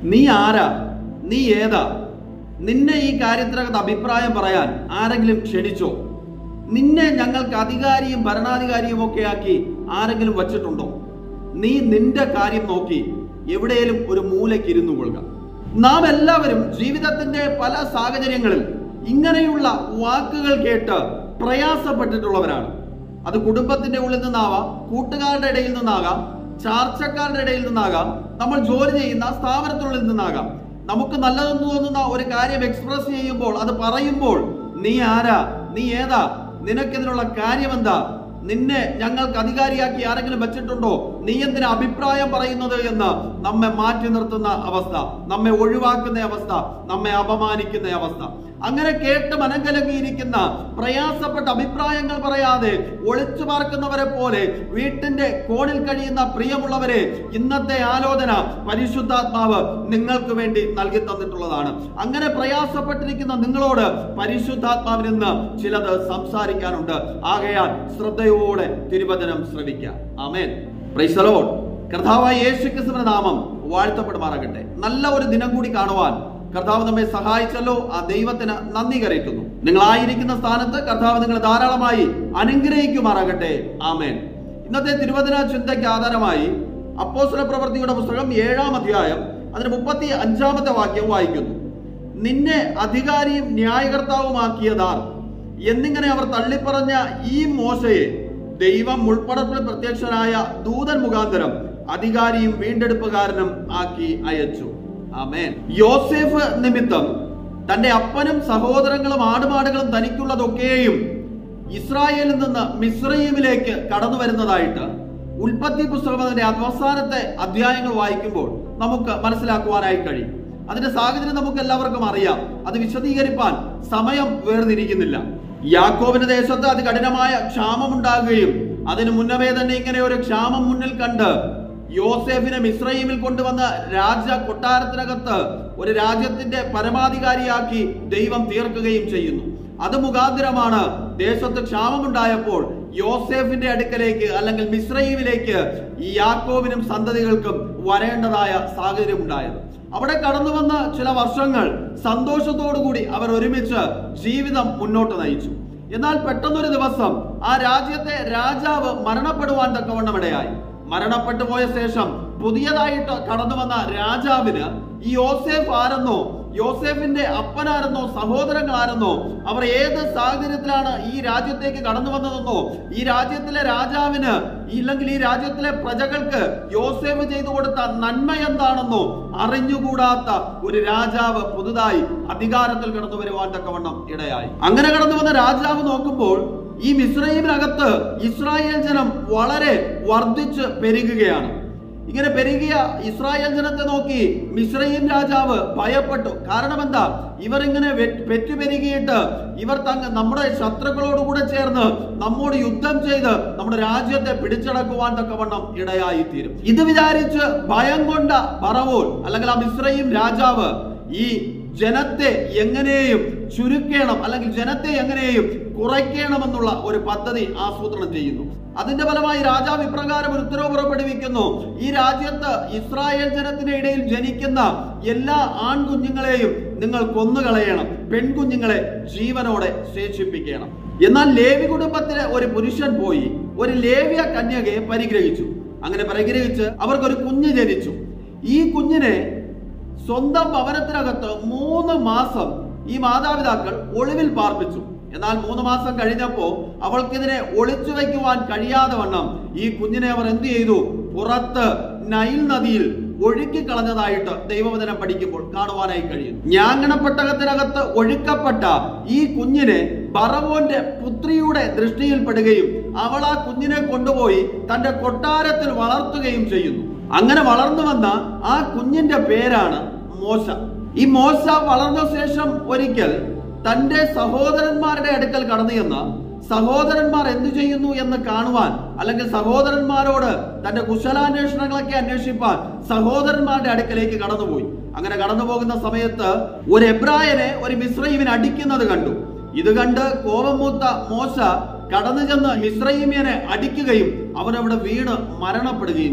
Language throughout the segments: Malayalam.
നീ ആരാ നീ ഏതാ നിന്നെ ഈ കാര്യത്തിനകത്ത് അഭിപ്രായം പറയാൻ ആരെങ്കിലും ക്ഷണിച്ചോ നിന്നെ ഞങ്ങൾക്ക് അധികാരിയും ഭരണാധികാരിയും ഒക്കെ ആക്കി ആരെങ്കിലും വച്ചിട്ടുണ്ടോ നീ നിന്റെ കാര്യം നോക്കി എവിടെയും ഒരു മൂലയ്ക്ക് ഇരുന്നു കൊള്ളുക നാം എല്ലാവരും ജീവിതത്തിന്റെ പല സാഹചര്യങ്ങളിൽ ഇങ്ങനെയുള്ള വാക്കുകൾ കേട്ട് പ്രയാസപ്പെട്ടിട്ടുള്ളവരാണ് അത് കുടുംബത്തിന്റെ ഉള്ളിൽ നിന്നാവാം കൂട്ടുകാരുടെ ഇടയിൽ നിന്നാകാം ചാർച്ചക്കാരുടെ ഇടയിൽ നിന്നാകാം നമ്മൾ ജോലി ചെയ്യുന്ന സ്ഥാപനത്തിനുള്ളിൽ നിന്നാകാം നമുക്ക് നല്ലതെന്ന് തോന്നുന്ന ഒരു കാര്യം എക്സ്പ്രസ് ചെയ്യുമ്പോൾ അത് പറയുമ്പോൾ നീ ആരാ നീ ഏതാ നിനക്കിതിനുള്ള കാര്യം എന്താ നിന്നെ ഞങ്ങൾക്ക് അധികാരിയാക്കി ആരെങ്കിലും വെച്ചിട്ടുണ്ടോ നീ എന്തിനാ അഭിപ്രായം പറയുന്നത് എന്ന് നമ്മെ മാറ്റി നിർത്തുന്ന അവസ്ഥ നമ്മെ ഒഴിവാക്കുന്ന അവസ്ഥ നമ്മെ അപമാനിക്കുന്ന അവസ്ഥ അങ്ങനെ കേട്ട് മനങ്കലങ്ങിയിരിക്കുന്ന പ്രയാസപ്പെട്ട അഭിപ്രായങ്ങൾ പറയാതെ ഒളിച്ചു പാർക്കുന്നവരെ പോലെ വീട്ടിന്റെ കോണിൽ കഴിയുന്ന പ്രിയമുള്ളവരെ ഇന്നത്തെ ആലോചന പരിശുദ്ധാത്മാവ് നിങ്ങൾക്ക് വേണ്ടി നൽകി തന്നിട്ടുള്ളതാണ് അങ്ങനെ പ്രയാസപ്പെട്ടിരിക്കുന്ന നിങ്ങളോട് പരിശുദ്ധാത്മാവിൽ നിന്ന് ചിലത് സംസാരിക്കാനുണ്ട് ആകയാൽ ശ്രദ്ധയോടെ തിരുവചനം ശ്രവിക്കാം ആമേൻ പ്രൈസലോൺ കർത്താവായ യേശു ക്രിസ്തുവിന്റെ നാമം വാഴ്ത്തപ്പെടുമാറാകട്ടെ നല്ല ഒരു ദിനം കൂടി കാണുവാൻ കർത്താവ് നമ്മെ സഹായിച്ചല്ലോ ആ ദൈവത്തിന് നന്ദി കരയറ്റുന്നു നിങ്ങളായിരിക്കുന്ന സ്ഥാനത്ത് കർത്താവ് നിങ്ങളെ ധാരാളമായി അനുഗ്രഹിക്കുമാറാകട്ടെ ആമേൻ ഇന്നത്തെ തിരുവചന ചിന്തയ്ക്ക് ആധാരമായി അപ്പോസ്തല പ്രവൃത്തിയുടെ പുസ്തകം ഏഴാം അധ്യായം അതിന് മുപ്പത്തി അഞ്ചാമത്തെ വാക്യം വായിക്കുന്നു നിന്നെ അധികാരിയും ന്യായകർത്താവുമാക്കിയതാർ എന്നിങ്ങനെ അവർ തള്ളിപ്പറഞ്ഞ ഈ മോശയെ ദൈവം മുൾപ്പടപ്പിൽ പ്രത്യക്ഷനായ ദൂതൻ മുഖാന്തരം അധികാരിയും വീണ്ടെടുപ്പുകാരനും ആക്കി അയച്ചു ആമേൻ യോസേഫ് നിമിത്തം തന്റെ അപ്പനും സഹോദരങ്ങളും ആടുമാടുകളും തനിക്കുള്ളതൊക്കെയും ഇസ്രായേലിൽ നിന്ന് മിസ്രൈമിലേക്ക് കടന്നു വരുന്നതായിട്ട് ഉൽപ്പത്തി പുസ്തകം അതിന്റെ അവസാനത്തെ അധ്യായങ്ങൾ വായിക്കുമ്പോൾ നമുക്ക് മനസ്സിലാക്കുവാനായി കഴിയും അതിന്റെ സാഹചര്യം നമുക്ക് എല്ലാവർക്കും അറിയാം അത് വിശദീകരിപ്പാൻ സമയം വേർതിരിക്കുന്നില്ല യാക്കോബിന്റെ ദേശത്ത് അതികഠിനമായ ക്ഷാമമുണ്ടാകുകയും അതിനു മുന്നമേ തന്നെ ഇങ്ങനെ ഒരു ക്ഷാമം മുന്നിൽ കണ്ട് യോസേഫിനെ മിശ്രൈമിൽ കൊണ്ടുവന്ന് രാജ കൊട്ടാരത്തിനകത്ത് ഒരു രാജ്യത്തിന്റെ പരമാധികാരിയാക്കി ദൈവം തീർക്കുകയും ചെയ്യുന്നു അത് മുഖാന്തരമാണ് ദേശത്ത് ക്ഷാമമുണ്ടായപ്പോൾ യോസേഫിന്റെ അടുക്കലേക്ക് അല്ലെങ്കിൽ മിശ്രൈമിലേക്ക് ഈ യാക്കോബിനും സന്തതികൾക്കും വരേണ്ടതായ സാഹചര്യം ഉണ്ടായത് അവിടെ കടന്നു വന്ന ചില വർഷങ്ങൾ സന്തോഷത്തോടുകൂടി അവർ ഒരുമിച്ച് ജീവിതം മുന്നോട്ട് നയിച്ചു എന്നാൽ പെട്ടെന്നൊരു ദിവസം ആ രാജ്യത്തെ രാജാവ് മരണപ്പെടുവാൻ തക്കവണ്ണം ഇടയായി മരണപ്പെട്ടു പോയ ശേഷം പുതിയതായിട്ട് കടന്നു വന്ന രാജാവിന് ഈ യോസേഫ് ആരെന്നോ യോസേഫിന്റെ അപ്പനാരെന്നോ സഹോദരങ്ങളാരെന്നോ അവർ ഏത് സാഹചര്യത്തിലാണ് ഈ രാജ്യത്തേക്ക് കടന്നു വന്നതെന്നോ ഈ രാജ്യത്തിലെ രാജാവിന് ഇല്ലെങ്കിൽ ഈ രാജ്യത്തിലെ പ്രജകൾക്ക് യോസേഫ് ചെയ്തു കൊടുത്ത നന്മ എന്താണെന്നോ അറിഞ്ഞുകൂടാത്ത ഒരു രാജാവ് പുതുതായി അധികാരത്തിൽ കടന്നു വരുവാൻ തക്കവണ്ണം ഇടയായി അങ്ങനെ കടന്നു വന്ന രാജാവ് നോക്കുമ്പോൾ ഈ മിശ്രൈമിനകത്ത് ഇസ്രായേൽ ജനം വളരെ വർദ്ധിച്ച് പെരുകുകയാണ് ഇങ്ങനെ പെരുകിയ ഇസ്രായേൽ ജനത്തെ നോക്കി മിശ്രയും രാജാവ് ഭയപ്പെട്ടു കാരണം എന്താ ഇവർ ഇങ്ങനെ പെറ്റുപെരുകിയിട്ട് ഇവർ തങ്ങ നമ്മുടെ ശത്രുക്കളോടുകൂടെ ചേർന്ന് നമ്മോട് യുദ്ധം ചെയ്ത് നമ്മുടെ രാജ്യത്തെ പിടിച്ചടക്കുവാൻ തക്കവണ്ണം ഇടയായി തീരും ഇത് വിചാരിച്ച് ഭയം കൊണ്ട പറവോൾ അല്ലെങ്കിൽ ആ മിശ്രയും രാജാവ് ഈ ജനത്തെ എങ്ങനെയും ചുരുക്കണം അല്ലെങ്കിൽ ജനത്തെ എങ്ങനെയും കുറയ്ക്കണമെന്നുള്ള ഒരു പദ്ധതി ആസൂത്രണം ചെയ്യുന്നു അതിന്റെ ഫലമായി രാജാവ് ഇപ്രകാരം ഒരു ഉത്തരവ് പുറപ്പെടുവിക്കുന്നു ഈ രാജ്യത്ത് ഇസ്രായേൽ ജനത്തിന്റെ ഇടയിൽ ജനിക്കുന്ന എല്ലാ ആൺകുഞ്ഞുങ്ങളെയും നിങ്ങൾ കൊന്നുകളയണം പെൺകുഞ്ഞുങ്ങളെ ജീവനോടെ ശേഷിപ്പിക്കണം എന്നാൽ ലേവി കുടുംബത്തിലെ ഒരു പുരുഷൻ പോയി ഒരു ലേവ്യ കന്യകയെ പരിഗ്രഹിച്ചു അങ്ങനെ പരിഗ്രഹിച്ച് അവർക്കൊരു കുഞ്ഞ് ജനിച്ചു ഈ കുഞ്ഞിനെ സ്വന്തം ഭവനത്തിനകത്ത് മൂന്ന് മാസം ഈ മാതാപിതാക്കൾ ഒളിവിൽ പാർപ്പിച്ചു എന്നാൽ മൂന്ന് മാസം കഴിഞ്ഞപ്പോ അവൾക്കിതിനെ ഒളിച്ചു വയ്ക്കുവാൻ കഴിയാതെ വണ്ണം ഈ കുഞ്ഞിനെ അവർ എന്ത് ചെയ്തു പുറത്ത് നൈൽ നദിയിൽ ഒഴുക്കി കളഞ്ഞതായിട്ട് ദൈവവചനം പഠിക്കുമ്പോൾ കാണുവാനായി കഴിയും ഞാങ്ങണപ്പെട്ടകത്തിനകത്ത് ഒഴുക്കപ്പെട്ട ഈ കുഞ്ഞിനെ ബറവോന്റെ പുത്രിയുടെ ദൃഷ്ടിയിൽപ്പെടുകയും അവൾ ആ കുഞ്ഞിനെ കൊണ്ടുപോയി തന്റെ കൊട്ടാരത്തിൽ വളർത്തുകയും ചെയ്യുന്നു അങ്ങനെ വളർന്നു വന്ന ആ കുഞ്ഞിന്റെ പേരാണ് മോശ ഈ മോശ വളർന്ന ശേഷം ഒരിക്കൽ തന്റെ സഹോദരന്മാരുടെ അടുക്കൽ കടന്നു ചെന്ന് സഹോദരന്മാർ എന്തു ചെയ്യുന്നു എന്ന് കാണുവാൻ അല്ലെങ്കിൽ സഹോദരന്മാരോട് തന്റെ കുശലാന്വേഷണങ്ങളൊക്കെ അന്വേഷിപ്പാൻ സഹോദരന്മാരുടെ അടുക്കലേക്ക് കടന്നുപോയി അങ്ങനെ കടന്നു പോകുന്ന സമയത്ത് ഒരു എബ്രായനെ ഒരു മിശ്രൈമിനെ അടിക്കുന്നത് കണ്ടു ഇത് കണ്ട് കോപം മൂത്ത മോശ കടന്നു ചെന്ന് മിശ്രൈമ്യനെ അടിക്കുകയും അവനവിടെ വീണ് മരണപ്പെടുകയും ചെയ്തു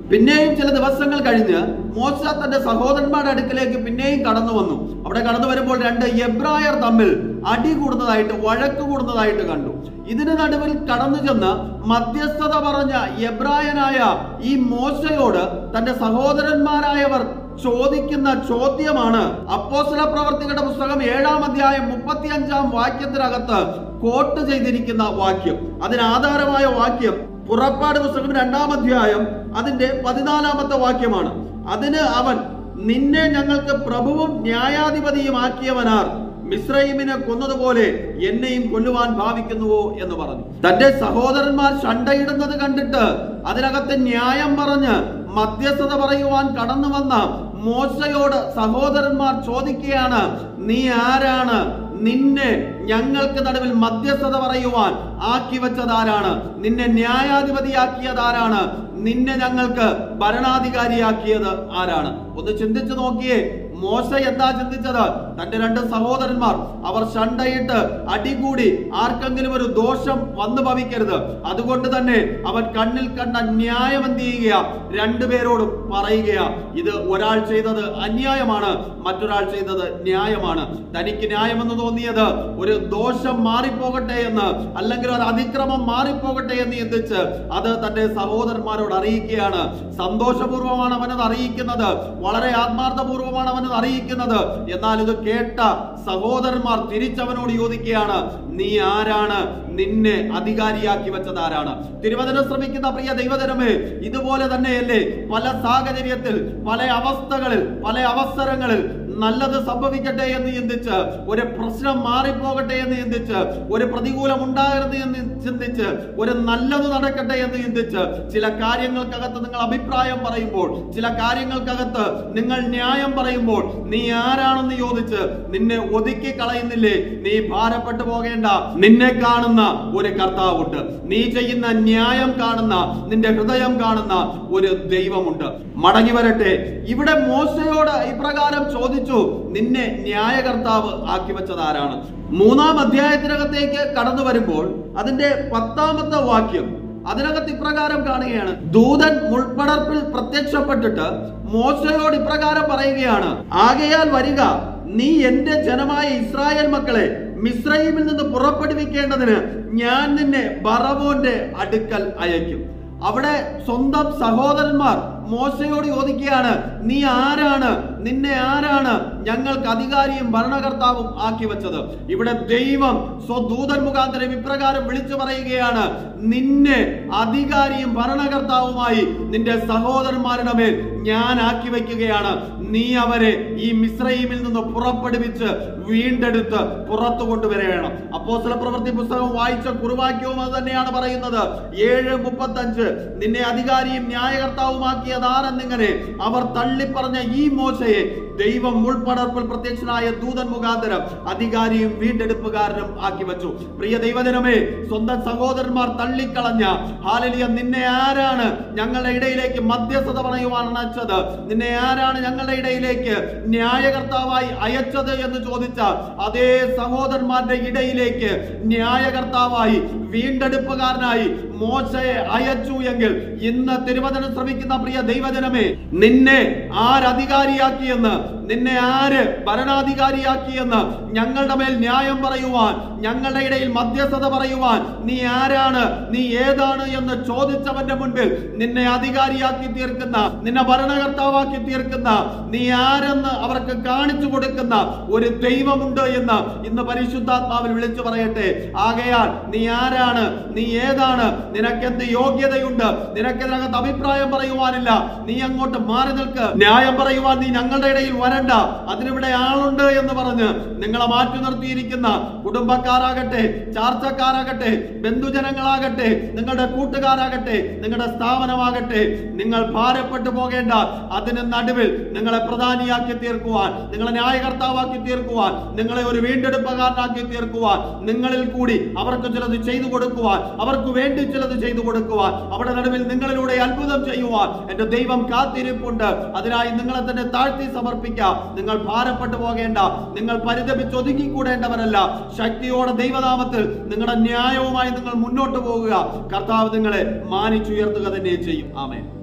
പിന്നെയും ചില ദിവസങ്ങൾ കഴിഞ്ഞ് മോശ തന്റെ സഹോദരന്മാരുടെ അടുക്കലേക്ക് പിന്നെയും കടന്നു വന്നു അവിടെ കടന്നു വരുമ്പോൾ രണ്ട് എബ്രായർ തമ്മിൽ അടി കൂടുന്നതായിട്ട് വഴക്ക് കൂടുന്നതായിട്ട് കണ്ടു ഇതിന് നടുവിൽ കടന്നു ചെന്ന് മധ്യസ്ഥത പറഞ്ഞ എബ്രായനായ ഈ മോശയോട് തന്റെ സഹോദരന്മാരായവർ ചോദിക്കുന്ന ചോദ്യമാണ് അപ്പോസ്തല പ്രവർത്തികളുടെ പുസ്തകം ഏഴാം അധ്യായം മുപ്പത്തിയഞ്ചാം വാക്യത്തിനകത്ത് കോട്ട് ചെയ്തിരിക്കുന്ന വാക്യം അതിന് ആധാരമായ വാക്യം പുറപ്പാട് പുസ്തകം രണ്ടാം അധ്യായം അതിന്റെ പതിനാലാമത്തെ വാക്യമാണ് അതിന് അവൻ നിന്നെ ഞങ്ങൾക്ക് പ്രഭുവും ന്യായാധിപതിയുമാക്കിയവനാർ മിശ്രൈമിനെ കൊന്നതുപോലെ എന്നെയും കൊല്ലുവാൻ ഭാവിക്കുന്നുവോ എന്ന് പറഞ്ഞു തന്റെ സഹോദരന്മാർ ശണ്ടയിടുന്നത് കണ്ടിട്ട് അതിനകത്ത് ന്യായം പറഞ്ഞ് മധ്യസ്ഥത പറയുവാൻ കടന്നു വന്ന മോശയോട് സഹോദരന്മാർ ചോദിക്കുകയാണ് നീ ആരാണ് നിന്നെ ഞങ്ങൾക്ക് നടുവിൽ മധ്യസ്ഥത പറയുവാൻ ആക്കി വെച്ചതാരാണ് നിന്നെ ന്യായാധിപതിയാക്കിയതാരാണ് നിന്നെ ഞങ്ങൾക്ക് ഭരണാധികാരിയാക്കിയത് ആരാണ് ഒന്ന് ചിന്തിച്ചു നോക്കിയേ മോശ എന്താ ചിന്തിച്ചത് തന്റെ രണ്ട് സഹോദരന്മാർ അവർ ശണ്ടയിട്ട് അടികൂടി ആർക്കെങ്കിലും ഒരു ദോഷം വന്നു ഭവിക്കരുത് അതുകൊണ്ട് തന്നെ അവൻ കണ്ണിൽ കണ്ട ന്യായം എന്ത് ചെയ്യുക രണ്ടുപേരോടും പറയുകയാ ഇത് ഒരാൾ ചെയ്തത് അന്യായമാണ് മറ്റൊരാൾ ചെയ്തത് ന്യായമാണ് തനിക്ക് ന്യായമെന്ന് തോന്നിയത് ഒരു ദോഷം മാറിപ്പോകട്ടെ എന്ന് അല്ലെങ്കിൽ ഒരു അതിക്രമം മാറിപ്പോകട്ടെ എന്ന് ചിന്തിച്ച് അത് തന്റെ സഹോദരന്മാരോട് അറിയിക്കുകയാണ് സന്തോഷപൂർവ്വമാണ് അവനത് അറിയിക്കുന്നത് വളരെ ആത്മാർത്ഥപൂർവ്വമാണ് അവനത് അറിയിക്കുന്നത് എന്നാൽ ഇത് കേട്ട സഹോദരന്മാർ തിരിച്ചവനോട് ചോദിക്കുകയാണ് നീ ആരാണ് നിന്നെ അധികാരിയാക്കി വെച്ചത് ആരാണ് തിരുവചനം ശ്രമിക്കുന്ന പ്രിയ ദൈവജനമേ ഇതുപോലെ തന്നെയല്ലേ പല സാഹചര്യത്തിൽ പല അവസ്ഥകളിൽ പല അവസരങ്ങളിൽ നല്ലത് സംഭവിക്കട്ടെ എന്ന് ചിന്തിച്ച് ഒരു പ്രശ്നം മാറിപ്പോകട്ടെ എന്ന് ചിന്തിച്ച് ഒരു പ്രതികൂലം ഉണ്ടാകരുത് എന്ന് ചിന്തിച്ച് ഒരു നല്ലത് നടക്കട്ടെ എന്ന് ചിന്തിച്ച് ചില കാര്യങ്ങൾക്കകത്ത് നിങ്ങൾ അഭിപ്രായം പറയുമ്പോൾ ചില കാര്യങ്ങൾക്കകത്ത് നിങ്ങൾ ന്യായം പറയുമ്പോൾ നീ ആരാണെന്ന് ചോദിച്ച് നിന്നെ ഒതുക്കി കളയുന്നില്ലേ നീ ഭാരപ്പെട്ടു പോകേണ്ട നിന്നെ കാണുന്ന ഒരു കർത്താവുണ്ട് നീ ചെയ്യുന്ന ന്യായം കാണുന്ന നിന്റെ ഹൃദയം കാണുന്ന ഒരു ദൈവമുണ്ട് മടങ്ങി വരട്ടെ ഇവിടെ മോശയോട് ഇപ്രകാരം ചോദിച്ചു നിന്നെ ന്യായകർത്താവ് ആക്കി വെച്ചത് ആരാണ് മൂന്നാം അധ്യായത്തിനകത്തേക്ക് കടന്നു വരുമ്പോൾ അതിന്റെ പത്താമത്തെ വാക്യം അതിനകത്ത് ഇപ്രകാരം കാണുകയാണ് ദൂതൻ മുൾപ്പടർപ്പിൽ പ്രത്യക്ഷപ്പെട്ടിട്ട് മോശയോട് ഇപ്രകാരം പറയുകയാണ് ആകയാൽ വരിക നീ എന്റെ ജനമായ ഇസ്രായേൽ മക്കളെ മിശ്രൈമിൽ നിന്ന് പുറപ്പെടുവിക്കേണ്ടതിന് ഞാൻ നിന്നെ ബറവോന്റെ അടുക്കൽ അയക്കും അവിടെ സ്വന്തം സഹോദരന്മാർ മോശയോട് ചോദിക്കുകയാണ് നീ ആരാണ് നിന്നെ ആരാണ് ഞങ്ങൾക്ക് അധികാരിയും ഭരണകർത്താവും ആക്കി വെച്ചത് ഇവിടെ ദൈവം സ്വദൂതൻ മുഖാന്തരം ഇപ്രകാരം വിളിച്ചു പറയുകയാണ് നിന്നെ അധികാരിയും ഭരണകർത്താവുമായി നിന്റെ സഹോദരന്മാരുടെ മേൽ ഞാൻ ആക്കി വെക്കുകയാണ് നീ അവരെ ഈ മിശ്രൈമിൽ നിന്ന് പുറപ്പെടുവിച്ച് വീണ്ടെടുത്ത് പുറത്തു കൊണ്ടുവരികയാണ് അപ്പോസ്തല പ്രവൃത്തി പുസ്തകം വായിച്ച കുറുവാക്യവും അത് തന്നെയാണ് പറയുന്നത് ഏഴ് മുപ്പത്തഞ്ച് നിന്നെ അധികാരിയും ന്യായകർത്താവുമാക്കിയതാരെന്നിങ്ങനെ അവർ തള്ളിപ്പറഞ്ഞ ഈ മോശയെ ദൈവം മുൾപടർപ്പിൽ പ്രത്യക്ഷനായ ദൂതൻ മുഖാന്തരം അധികാരിയും വീണ്ടെടുപ്പുകാരനും ആക്കി വെച്ചു പ്രിയ ദൈവജനമേ സ്വന്തം സഹോദരന്മാർ തള്ളിക്കളഞ്ഞ ഹാലലിയ നിന്നെ ആരാണ് ഞങ്ങളുടെ ഇടയിലേക്ക് മധ്യസ്ഥത പറയുവാൻ അണച്ചത് നിന്നെ ആരാണ് ഞങ്ങളുടെ ഇടയിലേക്ക് ന്യായകർത്താവായി അയച്ചത് എന്ന് ചോദിച്ച അതേ സഹോദരന്മാരുടെ ഇടയിലേക്ക് ന്യായകർത്താവായി വീണ്ടെടുപ്പുകാരനായി മോശയെ അയച്ചു എങ്കിൽ ഇന്ന് തിരുവചനം ശ്രമിക്കുന്ന പ്രിയ ദൈവജനമേ നിന്നെ ആരധികാരിയാക്കിയെന്ന് നിന്നെ ആര് ഭരണാധികാരിയാക്കിയെന്ന് ഞങ്ങളുടെ മേൽ ന്യായം പറയുവാൻ ഞങ്ങളുടെ ഇടയിൽ മധ്യസ്ഥത പറയുവാൻ നീ ആരാണ് നീ ഏതാണ് എന്ന് ചോദിച്ചവന്റെ മുൻപിൽ നിന്നെ അധികാരിയാക്കി തീർക്കുന്ന നിന്നെ ഭരണകർത്താവാക്കി തീർക്കുന്ന നീ ആരെന്ന് അവർക്ക് കാണിച്ചു കൊടുക്കുന്ന ഒരു ദൈവമുണ്ട് എന്ന് ഇന്ന് പരിശുദ്ധാത്മാവിൽ വിളിച്ചു പറയട്ടെ ആകയാൽ നീ ആരാണ് നീ ഏതാണ് നിനക്കെന്ത് യോഗ്യതയുണ്ട് നിനക്കിതിനകത്ത് അഭിപ്രായം പറയുവാനില്ല നീ അങ്ങോട്ട് മാറി നിൽക്ക് ന്യായം പറയുവാൻ നീ ഞങ്ങളുടെ ഇടയിൽ വരണ്ട അതിനിവിടെ ആളുണ്ട് എന്ന് പറഞ്ഞ് നിങ്ങളെ മാറ്റി നിർത്തിയിരിക്കുന്ന കുടുംബക്കാരാകട്ടെ ചാർച്ചക്കാരാകട്ടെ ബന്ധുജനങ്ങളാകട്ടെ നിങ്ങളുടെ കൂട്ടുകാരാകട്ടെ നിങ്ങളുടെ സ്ഥാപനമാകട്ടെ നിങ്ങൾ ഭാരപ്പെട്ടു പോകേണ്ട അതിന് നടുവിൽ നിങ്ങളെ പ്രധാനിയാക്കി തീർക്കുവാൻ നിങ്ങളെ ന്യായകർത്താവാക്കി തീർക്കുവാൻ നിങ്ങളെ ഒരു വീണ്ടെടുപ്പുകാരനാക്കി തീർക്കുവാൻ നിങ്ങളിൽ കൂടി അവർക്ക് ചിലത് ചെയ്തു കൊടുക്കുവാൻ അവർക്ക് വേണ്ടി ചിലത് ചെയ്തു കൊടുക്കുവാൻ അവിടെ നടുവിൽ നിങ്ങളിലൂടെ അത്ഭുതം ചെയ്യുവാൻ എന്റെ ദൈവം കാത്തിരിപ്പുണ്ട് അതിനായി നിങ്ങളെ തന്നെ താഴ്ത്തി സമർപ്പിക്കാം നിങ്ങൾ ഭാരപ്പെട്ടു പോകേണ്ട നിങ്ങൾ പരിതപിച്ച് ഒതുങ്ങിക്കൂടേണ്ടവരല്ല ശക്തിയോടെ ദൈവനാമത്തിൽ നിങ്ങളുടെ ന്യായവുമായി നിങ്ങൾ മുന്നോട്ട് പോകുക കർത്താവ് നിങ്ങളെ മാനിച്ചുയർത്തുക തന്നെ ചെയ്യും ആമേൻ